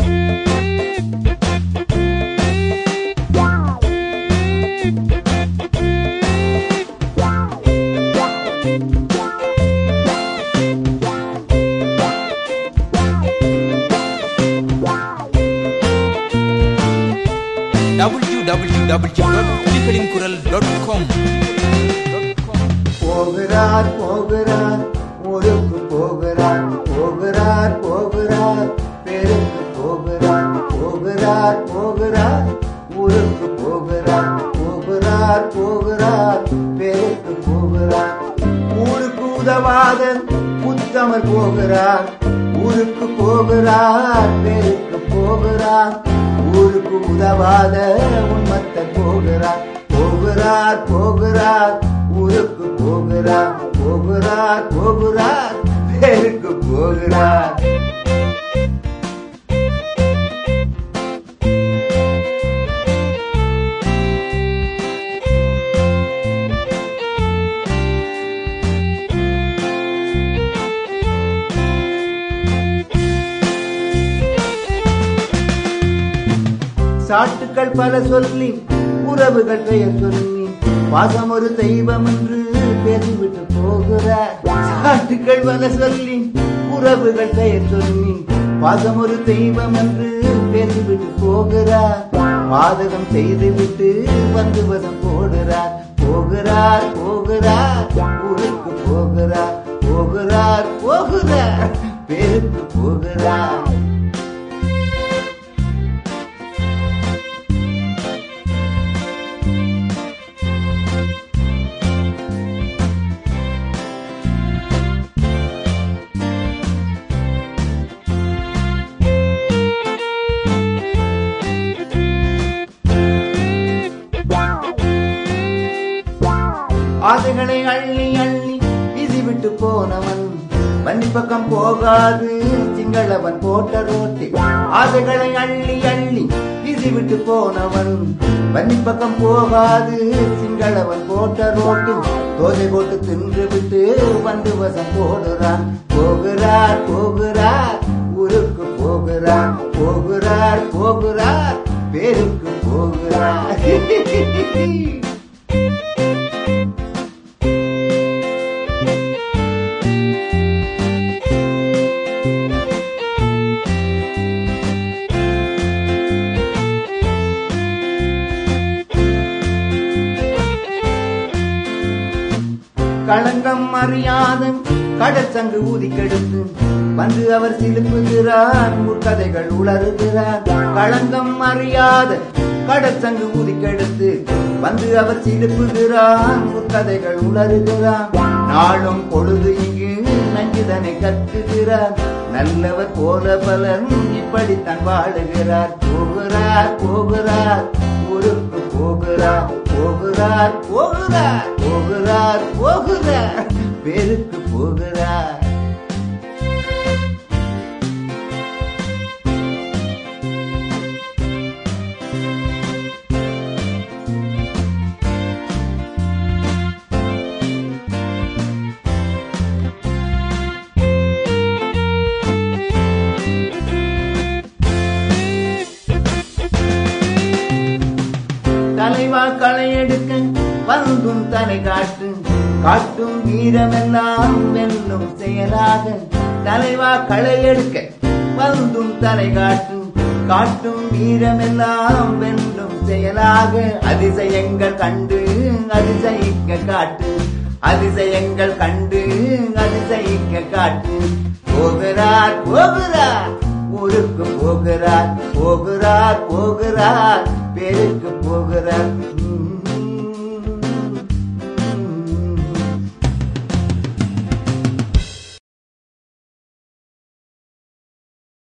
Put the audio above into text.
W W W dot புலிகளின் குரல் dot com போகிறார் போகிறார் ஊருக்கு போகிறார் போகிறார் போகிறார் பெருக்கு போகிறார் போகிறார் போகிறார் ஊருக்கு போகிறார் போகிறார் போகிறார் பெருக்கு போகிறார் ஊருக்கு உதவாத உத்தமர் போகிறார் ஊருக்கு போகிறார் பெருக்கு போகிறார் ஊருக்கு உதவாத உண்மத்தர் போகிறார் போகிறார் போகிறார் ஊருக்கு போகிறார் போகிறார் போகிறார் பேருக்கு போகிறார் சாட்டுக்கள் பல சொல்லி உறவுகள் பெயர் சொல்லி பாசம் ஒரு தெய்வம் என்று பேசிவிட்டு போகிறார் சாட்டுக்கள் பல சொல்லி உறவுகள் பெயர் சொல்லி பாசம் ஒரு தெய்வம் என்று பேசிவிட்டு போகிறார் பாதகம் செய்துவிட்டு வந்து வசம் போடுறார் போகிறார் போகிறார் ஊருக்கு போகிறார் போகிறார் போகிறார் பேருக்கு போகிறார் ஆசைகளை அள்ளி அள்ளி வீசிவிட்டு போனவன் வன்னி பக்கம் போகாது சிங்களவன் போட்ட ரோட்டி ஆசைகளை அள்ளி அள்ளி வீசிவிட்டு போனவன் வன்னி பக்கம் போகாது சிங்களவன் போட்ட ரோட்டி தோசை போட்டு தின்று விட்டு வந்து வசம் போடுறான் போகிறார் போகிறார் ஊருக்கு போகிறார் போகிறார் போகிறார் பேருக்கு போகிறார் களங்கம் அறியாத கடற்சங்கு ஊதி கெடுத்து வந்து அவர் சிலுப்புகிறார் முற்கதைகள் உளறுகிறார் களங்கம் அறியாத கடற்சங்கு ஊதி கெடுத்து வந்து அவர் சிலுப்புகிறார் முற்கதைகள் உளறுகிறார் நாளும் பொழுது இங்கு நஞ்சுதனை கற்றுகிறார் நல்லவர் போல பலர் இப்படித்தான் வாழுகிறார் போகிறார் போகிறார் ஊருக்கு போகிறார் போகிறார் போகிறார் போகிறார் போகிறார் பேருக்கு போகிறார் தலைவா களை எடுக்க வந்தும் தலை காட்டு காட்டும் வீரமெல்லாம் வெல்லும் செயலாக தலைவா களை எடுக்க வந்தும் தலை காட்டு காட்டும் வீரமெல்லாம் வெல்லும் செயலாக அதிசயங்கள் கண்டு அதிசயிக்க காட்டு அதிசயங்கள் கண்டு அதிசயிக்க காட்டு போகிறார் போகிறார் ஊருக்கு போகிறார் போகிறார் போகிறார் பேருக்கு போகிறார்